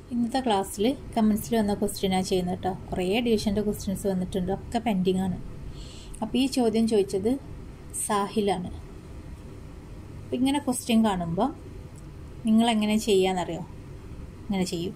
ഇന്നത്തെ ക്ലാസ്സിൽ കമൻസിൽ വന്ന ക്വസ്റ്റ്യനാണ് ചെയ്യുന്നത് കേട്ടോ കുറേ ഡിവിഷൻ്റെ ക്വസ്റ്റ്യൻസ് വന്നിട്ടുണ്ട് ഒക്കെ പെൻഡിങ് ആണ് അപ്പോൾ ഈ ചോദ്യം ചോദിച്ചത് സാഹിലാണ് അപ്പം ഇങ്ങനെ ക്വസ്റ്റ്യൻ കാണുമ്പോൾ നിങ്ങളെങ്ങനെ ചെയ്യാന്നറിയോ ഇങ്ങനെ ചെയ്യും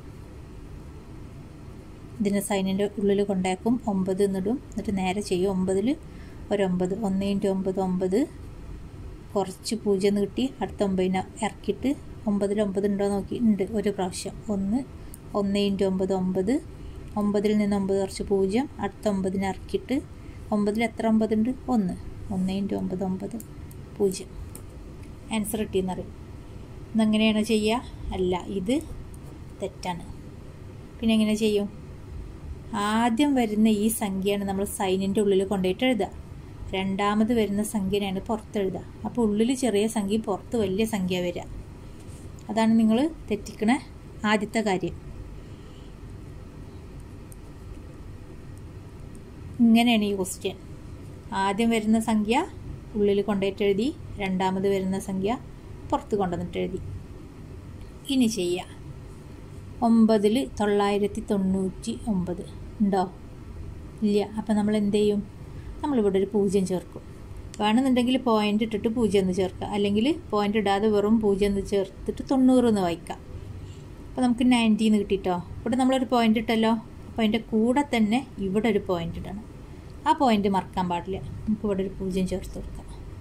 ഇതിൻ്റെ സൈനിൻ്റെ ഉള്ളിൽ കൊണ്ടാക്കും ഒമ്പത് എന്നിടും എന്നിട്ട് നേരെ ചെയ്യും ഒമ്പതിൽ ഒരൊമ്പത് ഒന്ന് ഇൻറ്റു ഒമ്പത് ഒമ്പത് കുറച്ച് പൂജ്യം കിട്ടി അടുത്ത ഒമ്പതിനെ ഇറക്കിയിട്ട് ഒമ്പതിൽ ഒമ്പത് ഉണ്ടോ നോക്കി ഉണ്ട് ഒരു പ്രാവശ്യം ഒന്ന് ഒന്ന് ഇൻറ്റു ഒമ്പത് ഒമ്പത് ഒമ്പതിൽ നിന്ന് ഒമ്പത് കുറച്ച് പൂജ്യം അടുത്ത ഒമ്പതിനെ ഇറക്കിയിട്ട് ഒമ്പതിൽ എത്ര ഒമ്പത് ഉണ്ട് ഒന്ന് ഒന്ന് ഇൻറ്റു ഒമ്പത് ഒമ്പത് പൂജ്യം ആൻസർ കിട്ടിയെന്നറിയും ഇന്നെങ്ങനെയാണ് ചെയ്യുക അല്ല ഇത് തെറ്റാണ് പിന്നെ എങ്ങനെ ചെയ്യും ആദ്യം വരുന്ന ഈ സംഖ്യയാണ് നമ്മൾ സൈനിൻ്റെ ഉള്ളിൽ കൊണ്ടുപോയിട്ട് എഴുതുക രണ്ടാമത് വരുന്ന സംഖ്യയാണ് പുറത്തെഴുതുക അപ്പോൾ ഉള്ളിൽ ചെറിയ സംഖ്യ പുറത്ത് വലിയ സംഖ്യ വരിക അതാണ് നിങ്ങൾ തെറ്റിക്കണ ആദ്യത്തെ കാര്യം ഇങ്ങനെയാണ് ഈ ക്വസ്റ്റ്യൻ ആദ്യം വരുന്ന സംഖ്യ ഉള്ളിൽ കൊണ്ടുപോയിട്ട് എഴുതി രണ്ടാമത് വരുന്ന സംഖ്യ പുറത്ത് കൊണ്ടുവന്നിട്ട് എഴുതി ഇനി ചെയ്യുക ഒമ്പതിൽ തൊള്ളായിരത്തി തൊണ്ണൂറ്റി ഒമ്പത് ഉണ്ടോ ഇല്ല അപ്പം നമ്മൾ എന്ത് ചെയ്യും നമ്മളിവിടെ ഒരു പൂജ്യം ചേർക്കും വേണമെന്നുണ്ടെങ്കിൽ പോയിന്റ് ഇട്ടിട്ട് പൂജ്യം എന്ന് ചേർക്കുക അല്ലെങ്കിൽ പോയിന്റ് ഇടാതെ വെറും പൂജ്യം എന്ന് ചേർത്തിട്ട് തൊണ്ണൂറ് എന്ന് വായിക്കാം അപ്പോൾ നമുക്ക് നയൻറ്റി എന്ന് കിട്ടിയിട്ടോ ഇവിടെ നമ്മളൊരു പോയിന്റ് ഇട്ടല്ലോ അപ്പോൾ അതിൻ്റെ കൂടെ തന്നെ ഇവിടെ ഒരു പോയിന്റ് ഇടണം ആ പോയിന്റ് മറക്കാൻ പാടില്ല നമുക്ക് ഇവിടെ ഒരു പൂജ്യം ചേർത്ത് കൊടുക്കാം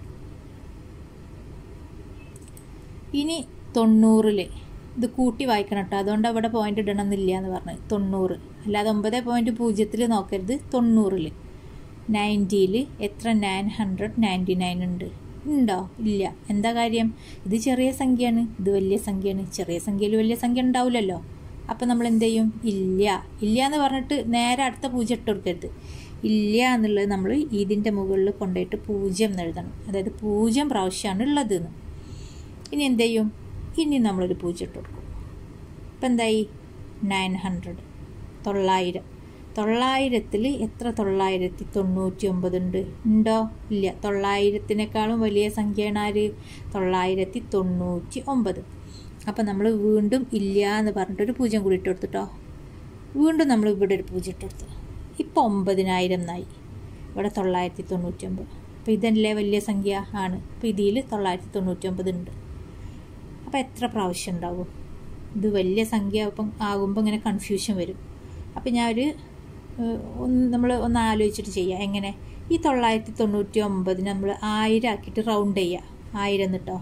ഇനി തൊണ്ണൂറിൽ ഇത് കൂട്ടി വായിക്കണം കേട്ടോ അതുകൊണ്ട് അവിടെ പോയിന്റ് ഇടണം എന്നില്ല എന്ന് പറഞ്ഞത് തൊണ്ണൂറ് അല്ലാതെ ഒമ്പത് പോയിന്റ് പൂജ്യത്തിൽ നോക്കരുത് തൊണ്ണൂറിൽ നയൻറ്റിയിൽ എത്ര നയൻ ഹൺഡ്രഡ് നയൻറ്റി നയൻ ഉണ്ട് ഉണ്ടോ ഇല്ല എന്താ കാര്യം ഇത് ചെറിയ സംഖ്യയാണ് ഇത് വലിയ സംഖ്യയാണ് ചെറിയ സംഖ്യയിൽ വലിയ സംഖ്യ ഉണ്ടാവില്ലല്ലോ അപ്പം നമ്മൾ എന്ത് ചെയ്യും ഇല്ല ഇല്ല എന്ന് പറഞ്ഞിട്ട് നേരെ അടുത്ത പൂജ്യം ഇട്ട് കൊടുക്കരുത് ഇല്ല എന്നുള്ളത് നമ്മൾ ഇതിൻ്റെ മുകളിൽ കൊണ്ടുപോയിട്ട് പൂജ്യം എന്ന് എഴുതണം അതായത് പൂജ്യം പ്രാവശ്യമാണ് ഉള്ളത് എന്ന് ഇനി എന്ത് ചെയ്യും ഇനി നമ്മളൊരു പൂജ്യം ഇട്ട് കൊടുക്കും ഇപ്പം എന്തായി നയൻ ഹൺഡ്രഡ് തൊള്ളായിരം തൊള്ളായിരത്തിൽ എത്ര തൊള്ളായിരത്തി തൊണ്ണൂറ്റി ഒമ്പത് ഉണ്ട് ഉണ്ടോ ഇല്ല തൊള്ളായിരത്തിനേക്കാളും വലിയ സംഖ്യയാണ് ആര് തൊള്ളായിരത്തി തൊണ്ണൂറ്റി ഒമ്പത് അപ്പം നമ്മൾ വീണ്ടും ഇല്ല എന്ന് പറഞ്ഞിട്ടൊരു പൂജ്യം കൂടി ഇട്ട് കൊടുത്തിട്ടോ വീണ്ടും നമ്മൾ ഇവിടെ ഒരു പൂജ്യം ഇട്ട് കൊടുത്തു ഇപ്പോൾ ഒമ്പതിനായിരം എന്നായി ഇവിടെ തൊള്ളായിരത്തി തൊണ്ണൂറ്റി ഒമ്പത് അപ്പോൾ ഇതല്ലേ വലിയ സംഖ്യ ആണ് അപ്പോൾ ഇതിൽ തൊള്ളായിരത്തി തൊണ്ണൂറ്റി ഒമ്പത് ഉണ്ട് അപ്പോൾ എത്ര പ്രാവശ്യം ഉണ്ടാവും ഇത് വലിയ സംഖ്യ ഇപ്പം ആകുമ്പോൾ ഇങ്ങനെ കൺഫ്യൂഷൻ വരും അപ്പം ഞാൻ ഒരു ഒന്ന് നമ്മൾ ഒന്ന് ആലോചിച്ചിട്ട് ചെയ്യുക എങ്ങനെ ഈ തൊള്ളായിരത്തി തൊണ്ണൂറ്റി ഒമ്പതിന് നമ്മൾ ആയിരം ആക്കിയിട്ട് റൗണ്ട് ചെയ്യുക ആയിരം എന്നിട്ടോ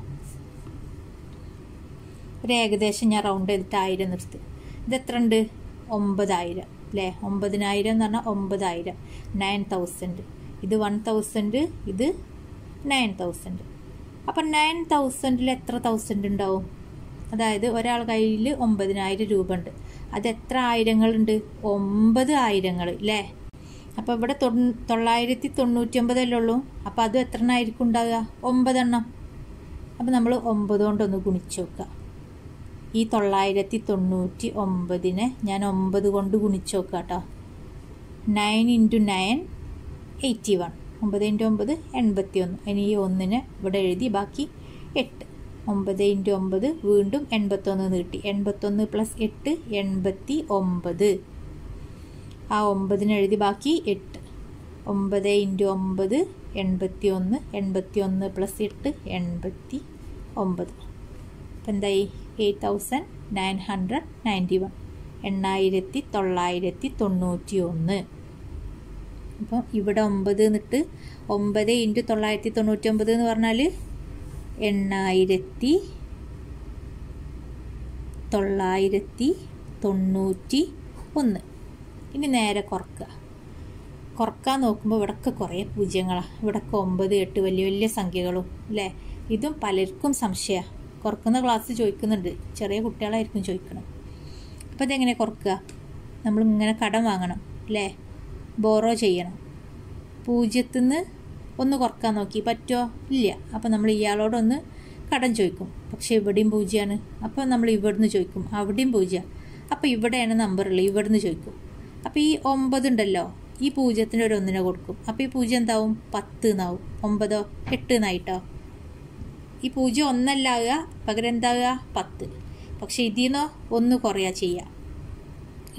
ഒരു ഏകദേശം ഞാൻ റൗണ്ട് ചെയ്തിട്ട് ആയിരം നിർത്തി ഇത് എത്ര ഉണ്ട് ഒമ്പതായിരം അല്ലേ ഒമ്പതിനായിരം എന്ന് പറഞ്ഞാൽ ഒമ്പതായിരം നയൻ തൗസൻഡ് ഇത് വൺ തൗസൻഡ് ഇത് നയൻ തൗസൻഡ് അപ്പം നയൻ തൗസൻഡിൽ എത്ര തൗസൻഡ് ഉണ്ടാവും അതായത് ഒരാൾ കയ്യിൽ ഒമ്പതിനായിരം രൂപ ഉണ്ട് അത് എത്ര ആയിരങ്ങളുണ്ട് ഒമ്പത് ആയിരങ്ങൾ അല്ലേ അപ്പോൾ ഇവിടെ തൊള്ളായിരത്തി തൊണ്ണൂറ്റി ഒമ്പതല്ലേ ഉള്ളൂ അപ്പോൾ അത് എത്ര എണ്ണമായിരിക്കും ഉണ്ടാകുക ഒമ്പതെണ്ണം അപ്പോൾ നമ്മൾ ഒമ്പത് കൊണ്ടൊന്ന് ഗുണിച്ച് നോക്കുക ഈ തൊള്ളായിരത്തി തൊണ്ണൂറ്റി ഒമ്പതിനെ ഞാൻ ഒമ്പത് കൊണ്ട് ഗുണിച്ച് നോക്കുക കേട്ടോ nine into nine eighty one ഒമ്പത് ഇൻറ്റു ഒമ്പത് എൺപത്തി ഒന്ന് ഇനി ഈ ഒന്നിന് ഇവിടെ എഴുതി ബാക്കി എട്ട് ഒമ്പത് ഇൻറ്റു ഒമ്പത് വീണ്ടും എൺപത്തൊന്ന് നീട്ടി എൺപത്തൊന്ന് പ്ലസ് എട്ട് എൺപത്തി ഒമ്പത് ആ ഒമ്പതിന് എഴുതി ബാക്കി എട്ട് ഒമ്പത് ഇൻറ്റു ഒമ്പത് എൺപത്തി ഒന്ന് എൺപത്തി ഒന്ന് പ്ലസ് എട്ട് എൺപത്തി ഒമ്പത് അപ്പം എന്തായി eight thousand nine hundred ninety one എണ്ണായിരത്തി തൊള്ളായിരത്തി തൊണ്ണൂറ്റി ഒന്ന് അപ്പം ഇവിടെ ഒമ്പത് എന്നിട്ട് ഒമ്പത് ഇൻറ്റു തൊള്ളായിരത്തി തൊണ്ണൂറ്റി ഒമ്പത് എന്ന് പറഞ്ഞാൽ എണ്ണായിരത്തി തൊള്ളായിരത്തി തൊണ്ണൂറ്റി ഒന്ന് ഇനി നേരെ കുറക്കുക കുറക്കാൻ നോക്കുമ്പോൾ ഇവിടൊക്കെ കുറേ പൂജ്യങ്ങളാണ് ഇവിടൊക്കെ ഒമ്പത് എട്ട് വലിയ വലിയ സംഖ്യകളും അല്ലേ ഇതും പലർക്കും സംശയമാണ് കുറക്കുന്ന ക്ലാസ് ചോദിക്കുന്നുണ്ട് ചെറിയ കുട്ടികളായിരിക്കും ചോദിക്കണം അപ്പോൾ ഇതെങ്ങനെ കുറക്കുക നമ്മൾ ഇങ്ങനെ കടം വാങ്ങണം അല്ലേ ബോറോ ചെയ്യണം പൂജ്യത്തിൽ നിന്ന് ഒന്ന് കുറക്കാൻ നോക്കി പറ്റുമോ ഇല്ല അപ്പോൾ നമ്മൾ ഇയാളോടൊന്ന് കടം ചോദിക്കും പക്ഷേ ഇവിടെയും പൂജ്യമാണ് അപ്പോൾ നമ്മൾ ഇവിടുന്ന് ചോദിക്കും അവിടെയും പൂജ്യം അപ്പോൾ ഇവിടെയാണ് നമ്പറുള്ളത് ഇവിടുന്ന് ചോദിക്കും അപ്പോൾ ഈ ഒമ്പത് ഉണ്ടല്ലോ ഈ പൂജ്യത്തിന് ഒരു ഒന്നിനെ കൊടുക്കും അപ്പോൾ ഈ പൂജ്യം എന്താവും പത്ത് എന്നാവും ഒമ്പതോ എട്ട് എന്നായിട്ടോ ഈ പൂജ്യം ഒന്നല്ലാകുക പകരം എന്താകുക പത്ത് പക്ഷേ ഇതിൽ നിന്ന് ഒന്ന് കുറയാ ചെയ്യുക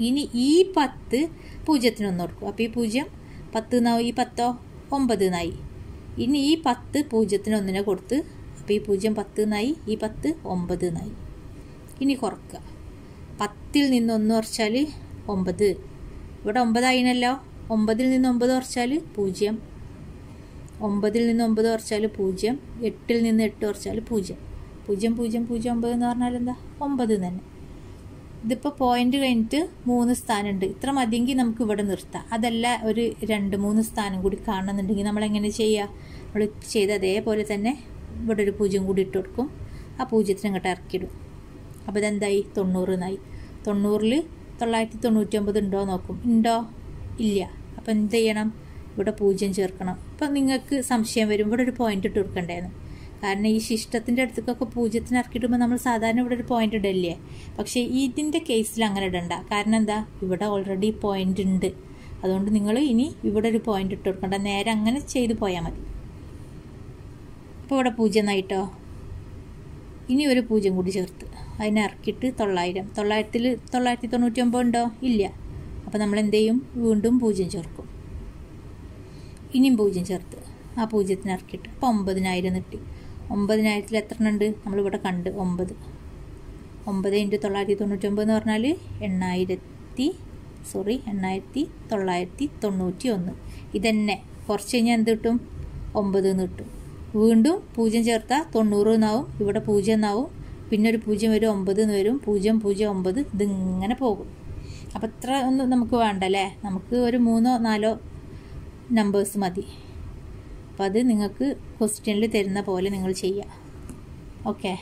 ഇനി ഈ പത്ത് പൂജ്യത്തിന് ഒന്ന് കൊടുക്കും അപ്പോൾ ഈ പൂജ്യം പത്ത് എന്നാവും ഈ പത്തോ ഒമ്പത് എന്നായി ഇനി ഈ പത്ത് പൂജ്യത്തിന് ഒന്നിനെ കൊടുത്ത് അപ്പോൾ ഈ പൂജ്യം പത്ത് എന്നായി ഈ പത്ത് ഒമ്പത് എന്നായി ഇനി കുറക്കുക പത്തിൽ നിന്ന് ഒന്ന് കുറച്ചാൽ ഒമ്പത് ഇവിടെ ഒമ്പതായിനല്ലോ ഒമ്പതിൽ നിന്ന് ഒമ്പത് കുറച്ചാൽ പൂജ്യം ഒമ്പതിൽ നിന്ന് ഒമ്പത് കുറച്ചാൽ പൂജ്യം എട്ടിൽ നിന്ന് എട്ട് കുറച്ചാൽ പൂജ്യം പൂജ്യം പൂജ്യം പൂജ്യം ഒമ്പത് എന്ന് പറഞ്ഞാൽ എന്താ ഒമ്പത് തന്നെ ഇതിപ്പോൾ പോയിന്റ് കഴിഞ്ഞിട്ട് മൂന്ന് സ്ഥാനമുണ്ട് ഇത്ര മതിയെങ്കിൽ നമുക്ക് ഇവിടെ നിർത്താം അതല്ല ഒരു രണ്ട് മൂന്ന് സ്ഥാനം കൂടി കാണുന്നുണ്ടെങ്കിൽ നമ്മൾ എങ്ങനെ ചെയ്യുക നമ്മൾ ചെയ്ത അതേപോലെ തന്നെ ഇവിടെ ഒരു പൂജ്യം കൂടി ഇട്ട് കൊടുക്കും ആ പൂജ്യത്തിന് ഇങ്ങോട്ട് ഇറക്കിയിടും അപ്പോൾ ഇതെന്തായി തൊണ്ണൂറ് എന്നായി തൊണ്ണൂറിൽ തൊള്ളായിരത്തി തൊണ്ണൂറ്റി ഒമ്പത് ഉണ്ടോ നോക്കും ഉണ്ടോ ഇല്ല അപ്പോൾ എന്ത് ചെയ്യണം ഇവിടെ പൂജ്യം ചേർക്കണം അപ്പം നിങ്ങൾക്ക് സംശയം വരും ഇവിടെ ഒരു പോയിന്റ് ഇട്ട് കൊടുക്കണ്ടേന്ന് കാരണം ഈ ശിഷ്ടത്തിൻ്റെ അടുത്തേക്കൊക്കെ പൂജ്യത്തിന് ഇറക്കിയിടുമ്പോൾ നമ്മൾ സാധാരണ ഇവിടെ ഒരു പോയിന്റ് ഇടല്ലേ പക്ഷേ ഇതിൻ്റെ കേസിൽ അങ്ങനെ ഇടണ്ട കാരണം എന്താ ഇവിടെ ഓൾറെഡി പോയിന്റ് ഉണ്ട് അതുകൊണ്ട് നിങ്ങൾ ഇനി ഇവിടെ ഒരു പോയിന്റ് ഇട്ട് കൊടുക്കണ്ട നേരെ അങ്ങനെ ചെയ്ത് പോയാൽ മതി അപ്പോൾ ഇവിടെ പൂജ്യം എന്നായിട്ടോ ഇനി ഒരു പൂജ്യം കൂടി ചേർത്ത് അതിനെ ഇറക്കിയിട്ട് തൊള്ളായിരം തൊള്ളായിരത്തിൽ തൊള്ളായിരത്തി തൊണ്ണൂറ്റി ഒമ്പത് ഉണ്ടോ ഇല്ല അപ്പോൾ നമ്മൾ എന്ത് ചെയ്യും വീണ്ടും പൂജ്യം ചേർക്കും ഇനിയും പൂജ്യം ചേർത്ത് ആ പൂജ്യത്തിന് ഇറക്കിയിട്ട് അപ്പോൾ ഒമ്പതിനായിരം കിട്ടി ഒമ്പതിനായിരത്തിൽ എത്ര ഉണ്ട് നമ്മളിവിടെ കണ്ട് ഒമ്പത് ഒമ്പത് ഇൻറ്റു തൊള്ളായിരത്തി തൊണ്ണൂറ്റൊമ്പത് എന്ന് പറഞ്ഞാൽ എണ്ണായിരത്തി സോറി എണ്ണായിരത്തി തൊള്ളായിരത്തി തൊണ്ണൂറ്റി ഒന്ന് ഇതന്നെ കുറച്ച് കഴിഞ്ഞാൽ എന്ത് കിട്ടും ഒമ്പത് എന്ന് കിട്ടും വീണ്ടും പൂജ്യം ചേർത്താൽ തൊണ്ണൂറ് എന്നാവും ഇവിടെ പൂജ്യം എന്നാവും പിന്നെ ഒരു പൂജ്യം വരും ഒമ്പത് എന്ന് വരും പൂജ്യം പൂജ്യം ഒമ്പത് ഇതിങ്ങനെ പോകും അപ്പം ഇത്ര ഒന്നും നമുക്ക് വേണ്ട അല്ലേ നമുക്ക് ഒരു മൂന്നോ നാലോ നമ്പേഴ്സ് മതി അപ്പോൾ അത് നിങ്ങൾക്ക് ക്വസ്റ്റ്യനിൽ തരുന്ന പോലെ നിങ്ങൾ ചെയ്യുക ഓക്കെ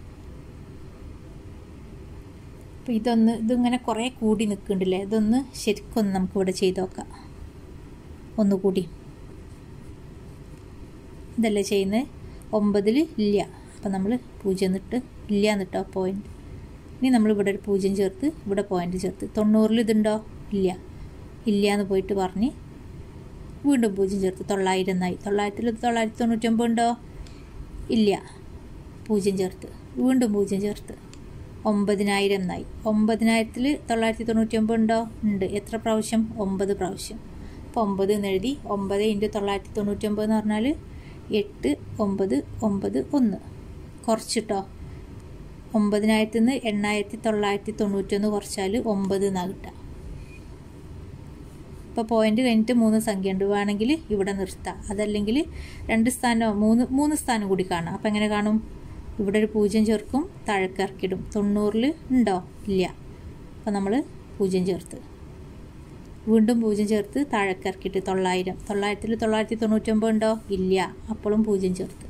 അപ്പോൾ ഇതൊന്ന് ഇതിങ്ങനെ കുറേ കൂടി നിൽക്കുന്നുണ്ടല്ലേ ഇതൊന്ന് ശരിക്കൊന്ന് നമുക്കിവിടെ ചെയ്ത് നോക്കാം ഒന്നുകൂടി ഇതല്ലേ ചെയ്യുന്നത് ഒമ്പതിൽ ഇല്ല അപ്പം നമ്മൾ പൂജ്യം എന്നിട്ട് ഇല്ല എന്നിട്ടോ പോയിന്റ് ഇനി നമ്മൾ ഇവിടെ ഒരു പൂജ്യം ചേർത്ത് ഇവിടെ പോയിന്റ് ചേർത്ത് തൊണ്ണൂറിൽ ഇതുണ്ടോ ഇല്ല ഇല്ല എന്ന് പോയിട്ട് പറഞ്ഞ് വീണ്ടും പൂജ്യം ചേർത്ത് തൊള്ളായിരം എന്നായി തൊള്ളായിരത്തിൽ തൊള്ളായിരത്തി തൊണ്ണൂറ്റൊമ്പത് ഉണ്ടോ ഇല്ല പൂജ്യം ചേർത്ത് വീണ്ടും പൂജ്യം ചേർത്ത് ഒമ്പതിനായിരം എന്നായി ഒമ്പതിനായിരത്തിൽ തൊള്ളായിരത്തി തൊണ്ണൂറ്റി ഒമ്പത് ഉണ്ടോ ഉണ്ട് എത്ര പ്രാവശ്യം ഒമ്പത് പ്രാവശ്യം അപ്പോൾ ഒമ്പത് എന്ന് എഴുതി ഒമ്പത് ഇൻറ്റു തൊള്ളായിരത്തി തൊണ്ണൂറ്റി ഒമ്പത് എന്ന് പറഞ്ഞാൽ എട്ട് ഒമ്പത് ഒമ്പത് ഒന്ന് കുറച്ചിട്ടോ ഒമ്പതിനായിരത്തിൽ നിന്ന് എണ്ണായിരത്തി തൊള്ളായിരത്തി തൊണ്ണൂറ്റൊന്ന് കുറച്ചാൽ ഒമ്പത് എന്നാണ് കിട്ടുക ഇപ്പോൾ പോയിന്റ് കഴിഞ്ഞിട്ട് മൂന്ന് സംഖ്യ ഉണ്ട് വേണമെങ്കിൽ ഇവിടെ നിർത്താം അതല്ലെങ്കിൽ രണ്ട് സ്ഥാനമോ മൂന്ന് മൂന്ന് സ്ഥാനം കൂടി കാണാം അപ്പം എങ്ങനെ കാണും ഇവിടെ ഒരു പൂജ്യം ചേർക്കും താഴേക്ക് ഇറക്കിടും തൊണ്ണൂറിൽ ഉണ്ടോ ഇല്ല അപ്പം നമ്മൾ പൂജ്യം ചേർത്ത് വീണ്ടും പൂജ്യം ചേർത്ത് താഴേക്ക് ഇറക്കിയിട്ട് തൊള്ളായിരം തൊള്ളായിരത്തിൽ തൊള്ളായിരത്തി തൊണ്ണൂറ്റൊമ്പത് ഉണ്ടോ ഇല്ല അപ്പോഴും പൂജ്യം ചേർത്ത്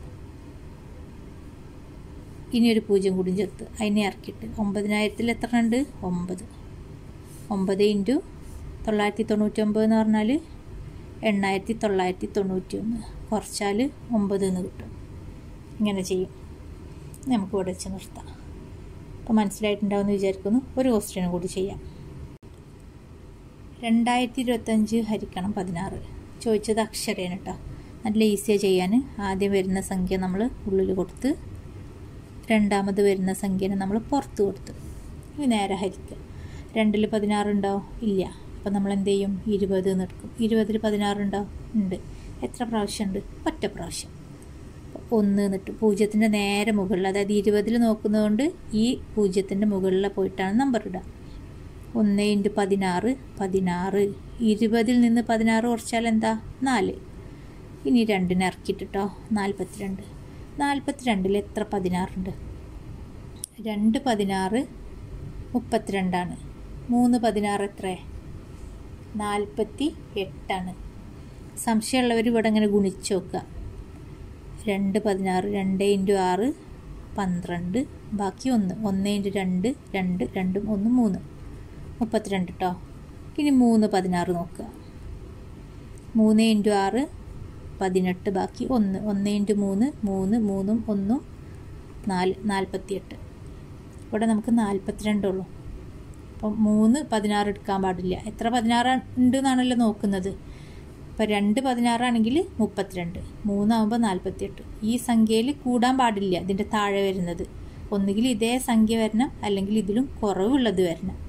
ഇനി ഒരു പൂജ്യം കൂടി ചേർത്ത് അതിനെ ഇറക്കിയിട്ട് ഒമ്പതിനായിരത്തിൽ എത്ര ഉണ്ട് ഒമ്പത് ഒമ്പത് ഇൻറ്റു തൊള്ളായിരത്തി തൊണ്ണൂറ്റൊമ്പത് എന്ന് പറഞ്ഞാൽ എണ്ണായിരത്തി തൊള്ളായിരത്തി തൊണ്ണൂറ്റി ഒന്ന് കുറച്ചാൽ ഒമ്പത് എന്ന് കിട്ടും ഇങ്ങനെ ചെയ്യും നമുക്ക് ഇവിടെ വെച്ച് നിർത്താം അപ്പോൾ മനസ്സിലായിട്ടുണ്ടാവുമെന്ന് വിചാരിക്കുന്നു ഒരു ക്വസ്റ്റ്യനും കൂടി ചെയ്യാം രണ്ടായിരത്തി ഇരുപത്തഞ്ച് ഹരിക്കണം പതിനാറ് ചോദിച്ചത് അക്ഷരേന് കേട്ടോ നല്ല ഈസിയാണ് ചെയ്യാൻ ആദ്യം വരുന്ന സംഖ്യ നമ്മൾ ഉള്ളിൽ കൊടുത്ത് രണ്ടാമത് വരുന്ന സംഖ്യനെ നമ്മൾ പുറത്ത് കൊടുത്ത് ഇനി നേരെ ഹരിക്കുക രണ്ടിൽ പതിനാറുണ്ടോ ഇല്ല അപ്പം നമ്മൾ എന്ത് ചെയ്യും ഇരുപത് എന്ന് എടുക്കും ഇരുപതിൽ പതിനാറുണ്ടോ ഉണ്ട് എത്ര പ്രാവശ്യമുണ്ട് ഒറ്റ പ്രാവശ്യം ഒന്ന് എന്നിട്ട് പൂജ്യത്തിൻ്റെ നേരെ മുകളിൽ അതായത് ഇരുപതിൽ നോക്കുന്നതുകൊണ്ട് ഈ പൂജ്യത്തിൻ്റെ മുകളിൽ പോയിട്ടാണ് നമ്പർ ഇടുക ഒന്ന് ഇൻറ്റു പതിനാറ് പതിനാറ് ഇരുപതിൽ നിന്ന് പതിനാറ് കുറച്ചാൽ എന്താ നാല് ഇനി രണ്ടിനെ ഇറക്കിയിട്ടോ നാൽപ്പത്തിരണ്ട് നാൽപ്പത്തിരണ്ടിൽ എത്ര പതിനാറുണ്ട് രണ്ട് പതിനാറ് മുപ്പത്തിരണ്ടാണ് മൂന്ന് പതിനാറ് എത്ര നാൽപ്പത്തി എട്ടാണ് സംശയമുള്ളവർ ഇവിടെ ഇങ്ങനെ ഗുണിച്ച് നോക്കുക രണ്ട് പതിനാറ് രണ്ട് ഇൻറ്റു ആറ് പന്ത്രണ്ട് ബാക്കി ഒന്ന് ഒന്ന് ഇൻറ്റു രണ്ട് രണ്ട് രണ്ടും ഒന്ന് മൂന്ന് മുപ്പത്തിരണ്ട് കേട്ടോ ഇനി മൂന്ന് പതിനാറ് നോക്കുക മൂന്ന് ഇൻറ്റു ആറ് പതിനെട്ട് ബാക്കി ഒന്ന് ഒന്ന് ഇൻറ്റു മൂന്ന് മൂന്ന് മൂന്നും ഒന്നും നാല് നാൽപ്പത്തിയെട്ട് ഇവിടെ നമുക്ക് നാൽപ്പത്തിരണ്ടുള്ളൂ അപ്പം മൂന്ന് പതിനാറ് എടുക്കാൻ പാടില്ല എത്ര പതിനാറ് ഉണ്ട് എന്നാണല്ലോ നോക്കുന്നത് ഇപ്പം രണ്ട് പതിനാറാണെങ്കിൽ മുപ്പത്തിരണ്ട് മൂന്നാകുമ്പോൾ നാൽപ്പത്തിയെട്ട് ഈ സംഖ്യയിൽ കൂടാൻ പാടില്ല ഇതിൻ്റെ താഴെ വരുന്നത് ഒന്നുകിൽ ഇതേ സംഖ്യ വരണം അല്ലെങ്കിൽ ഇതിലും കുറവുള്ളത് വരണം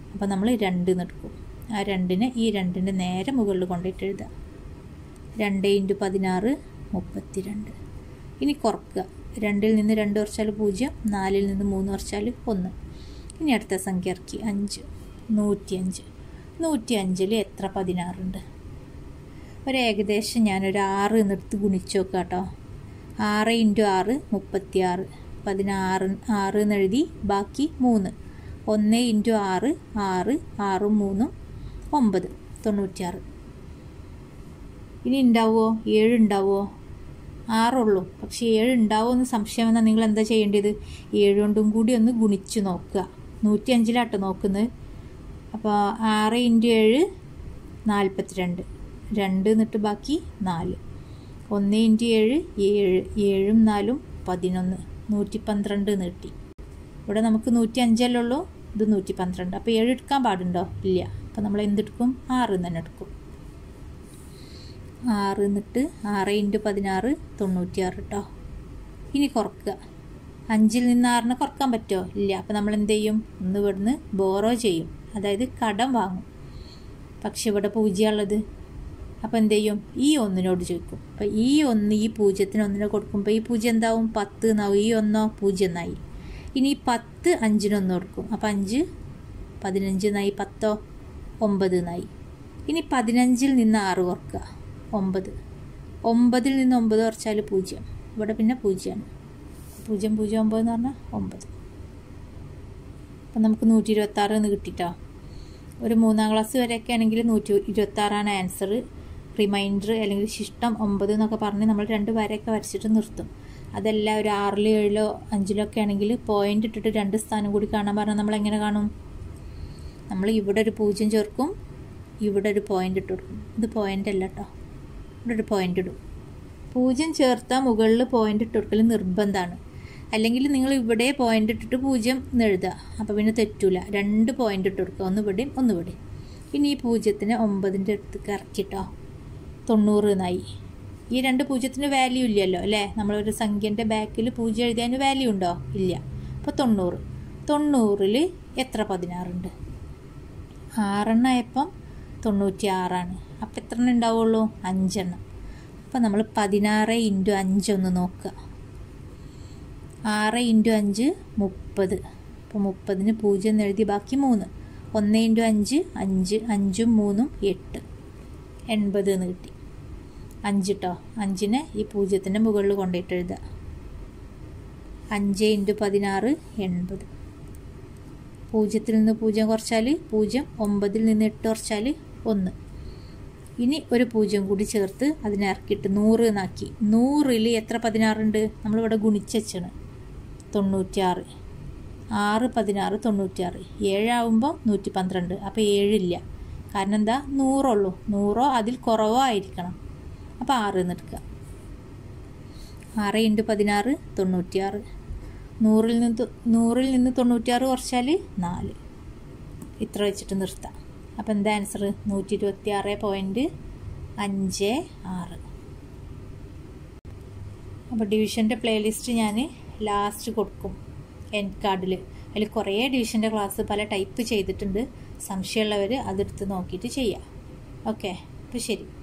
അപ്പോൾ നമ്മൾ രണ്ട് എടുക്കും ആ രണ്ടിനെ ഈ രണ്ടിൻ്റെ നേരെ മുകളിൽ കൊണ്ടിട്ട് എഴുതുക രണ്ട് ഇൻറ്റു പതിനാറ് മുപ്പത്തി രണ്ട് ഇനി കുറക്കുക രണ്ടിൽ നിന്ന് രണ്ട് കുറച്ചാൽ പൂജ്യം നാലിൽ നിന്ന് മൂന്ന് കുറച്ചാൽ ഒന്ന് ഇനി അടുത്ത സംഖ്യ ഇറക്കി അഞ്ച് നൂറ്റിയഞ്ച് നൂറ്റി അഞ്ചിൽ എത്ര പതിനാറുണ്ട് ഒരു ഏകദേശം ഞാനൊരു ആറ് എന്നെടുത്ത് ഗുണിച്ച് നോക്കാം കേട്ടോ ആറ് ഇൻറ്റു ആറ് മുപ്പത്തി ആറ് പതിനാറ് ആറ് എന്നെഴുതി ബാക്കി മൂന്ന് ഒന്ന് ഇൻറ്റു ആറ് ആറ് ആറും മൂന്നും ഒമ്പത് തൊണ്ണൂറ്റിയാറ് ഇനി ഉണ്ടാവുമോ ഏഴ് ഉണ്ടാവുമോ ആറുള്ളൂ പക്ഷേ ഏഴ് ഉണ്ടാവുമോ എന്ന് സംശയം വന്നാൽ നിങ്ങൾ എന്താ ചെയ്യേണ്ടത് ഏഴ് കൊണ്ടും കൂടി ഒന്ന് ഗുണിച്ച് നോക്കുക നൂറ്റി അഞ്ചിലാട്ടോ നോക്കുന്നത് അപ്പോൾ ആറ് ഇൻറ്റു ഏഴ് നാൽപ്പത്തിരണ്ട് രണ്ട് എന്നിട്ട് ബാക്കി നാല് ഒന്ന് ഇൻറ്റു ഏഴ് ഏഴ് ഏഴും നാലും പതിനൊന്ന് നൂറ്റി പന്ത്രണ്ട് നീട്ടി ഇവിടെ നമുക്ക് നൂറ്റി അഞ്ചല്ലേ ഉള്ളൂ ഇത് നൂറ്റി പന്ത്രണ്ട് അപ്പോൾ ഏഴ് എടുക്കാൻ പാടുണ്ടോ ഇല്ല അപ്പോൾ നമ്മൾ എന്തെടുക്കും ആറ് തന്നെ എടുക്കും ആറ് എന്നിട്ട് ആറ് ഇൻറ്റു പതിനാറ് തൊണ്ണൂറ്റിയാറ് കേട്ടോ ഇനി കുറക്കുക അഞ്ചിൽ നിന്ന് ആറിനെ കുറക്കാൻ പറ്റുമോ ഇല്ല അപ്പോൾ നമ്മൾ എന്ത് ചെയ്യും ഒന്ന് ഇവിടുന്ന് ബോറോ ചെയ്യും അതായത് കടം വാങ്ങും പക്ഷെ ഇവിടെ പൂജ്യമുള്ളത് അപ്പോൾ എന്ത് ചെയ്യും ഈ ഒന്നിനോട് ചോദിക്കും അപ്പോൾ ഈ ഒന്ന് ഈ പൂജ്യത്തിന് ഒന്നിനെ കൊടുക്കുമ്പോൾ ഈ പൂജ്യം എന്താവും പത്ത് എന്നാവും ഈ ഒന്നോ പൂജ്യം എന്നായി ഇനി പത്ത് അഞ്ചിനൊന്ന് കൊടുക്കും അപ്പോൾ അഞ്ച് പതിനഞ്ച് എന്നായി പത്തോ ഒമ്പത് എന്നായി ഇനി പതിനഞ്ചിൽ നിന്ന് ആറ് കുറക്കുക ഒമ്പത് ഒമ്പതിൽ നിന്ന് ഒമ്പത് കുറച്ചാൽ പൂജ്യം ഇവിടെ പിന്നെ പൂജ്യമാണ് പൂജ്യം പൂജ്യം ഒമ്പത് എന്ന് പറഞ്ഞാൽ ഒമ്പത് അപ്പം നമുക്ക് നൂറ്റി ഇരുപത്താറ് എന്ന് കിട്ടിട്ടോ ഒരു മൂന്നാം ക്ലാസ് വരെയൊക്കെ ആണെങ്കിൽ നൂറ്റി ഇരുപത്താറാണ് ആൻസർ റിമൈൻഡർ അല്ലെങ്കിൽ ശിഷ്ടം ഒമ്പത് എന്നൊക്കെ പറഞ്ഞ് നമ്മൾ രണ്ട് വരയൊക്കെ വരച്ചിട്ട് നിർത്തും അതല്ല ഒരു ആറിലോ ഏഴിലോ അഞ്ചിലോ ഒക്കെ ആണെങ്കിൽ പോയിന്റ് ഇട്ടിട്ട് രണ്ട് സ്ഥാനം കൂടി കാണാൻ പറഞ്ഞാൽ നമ്മൾ എങ്ങനെ കാണും നമ്മൾ ഇവിടെ ഒരു പൂജ്യം ചേർക്കും ഇവിടെ ഒരു പോയിന്റ് ഇട്ട് കൊടുക്കും ഇത് പോയിന്റ് അല്ല കേട്ടോ ഇവിടെ ഒരു പോയിന്റ് ഇടും പൂജ്യം ചേർത്താൽ മുകളിൽ പോയിന്റ് ഇട്ട് കൊടുക്കൽ നിർബന്ധമാണ് അല്ലെങ്കിൽ നിങ്ങൾ ഇവിടെ പോയിന്റ് ഇട്ടിട്ട് പൂജ്യം എന്ന് എഴുതുക അപ്പോൾ പിന്നെ തെറ്റൂല രണ്ട് പോയിന്റ് ഇട്ട് കൊടുക്കുക ഒന്ന് ഇവിടെയും ഒന്ന് ഇവിടെയും ഇനി ഈ പൂജ്യത്തിന് ഒമ്പതിൻ്റെ അടുത്തേക്ക് ഇറക്കിട്ടോ തൊണ്ണൂറ് എന്നായി ഈ രണ്ട് പൂജ്യത്തിന് വാല്യൂ ഇല്ലല്ലോ അല്ലേ നമ്മളൊരു സംഖ്യൻ്റെ ബാക്കിൽ പൂജ്യം എഴുതിയതിന് വാല്യൂ ഉണ്ടോ ഇല്ല അപ്പോൾ തൊണ്ണൂറ് തൊണ്ണൂറിൽ എത്ര പതിനാറുണ്ട് ആറെണ്ണമായപ്പം തൊണ്ണൂറ്റി ആറാണ് അപ്പോൾ എത്ര എണ്ണം ഉണ്ടാവുള്ളൂ അഞ്ചെണ്ണം അപ്പോൾ നമ്മൾ പതിനാറ് ഇൻറ്റു അഞ്ചൊന്ന് നോക്കുക ആറ് ഇൻറ്റു അഞ്ച് മുപ്പത് അപ്പോൾ മുപ്പതിന് പൂജ്യം എന്ന് എഴുതി ബാക്കി മൂന്ന് ഒന്ന് ഇൻറ്റു അഞ്ച് അഞ്ച് അഞ്ചും മൂന്നും എട്ട് എൺപത് എന്ന് കിട്ടി അഞ്ച് കേട്ടോ അഞ്ചിനെ ഈ പൂജ്യത്തിൻ്റെ മുകളിൽ കൊണ്ടിട്ട് എഴുതുക അഞ്ച് ഇൻറ്റു പതിനാറ് എൺപത് പൂജ്യത്തിൽ നിന്ന് പൂജ്യം കുറച്ചാൽ പൂജ്യം ഒമ്പതിൽ നിന്ന് എട്ട് കുറച്ചാൽ ഒന്ന് ഇനി ഒരു പൂജ്യം കൂടി ചേർത്ത് അതിനെ ഇറക്കിയിട്ട് നൂറ് എന്നാക്കി നൂറിൽ എത്ര പതിനാറുണ്ട് നമ്മളിവിടെ ഗുണിച്ചാണ് തൊണ്ണൂറ്റിയാറ് ആറ് പതിനാറ് തൊണ്ണൂറ്റിയാറ് ഏഴാവുമ്പോൾ നൂറ്റി പന്ത്രണ്ട് അപ്പോൾ ഏഴില്ല കാരണം എന്താ നൂറുള്ളൂ നൂറോ അതിൽ കുറവോ ആയിരിക്കണം അപ്പോൾ ആറ് എന്ന് എടുക്കുക ആറ് ഇൻറ്റു പതിനാറ് തൊണ്ണൂറ്റിയാറ് നൂറിൽ നിന്ന് നൂറിൽ നിന്ന് തൊണ്ണൂറ്റിയാറ് കുറച്ചാൽ നാല് ഇത്ര വെച്ചിട്ട് നിർത്താം അപ്പോൾ എന്താ ആൻസർ നൂറ്റി ഇരുപത്തി ആറ് പോയിൻറ്റ് അഞ്ച് ആറ് അപ്പോൾ ഡിവിഷൻ്റെ പ്ലേലിസ്റ്റ് ഞാൻ ലാസ്റ്റ് കൊടുക്കും എൻ കാർഡിൽ അതിൽ കുറേ ഡിവിഷൻ്റെ ക്ലാസ് പല ടൈപ്പ് ചെയ്തിട്ടുണ്ട് സംശയമുള്ളവർ അതെടുത്ത് നോക്കിയിട്ട് ചെയ്യാം ഓക്കെ അപ്പോൾ ശരി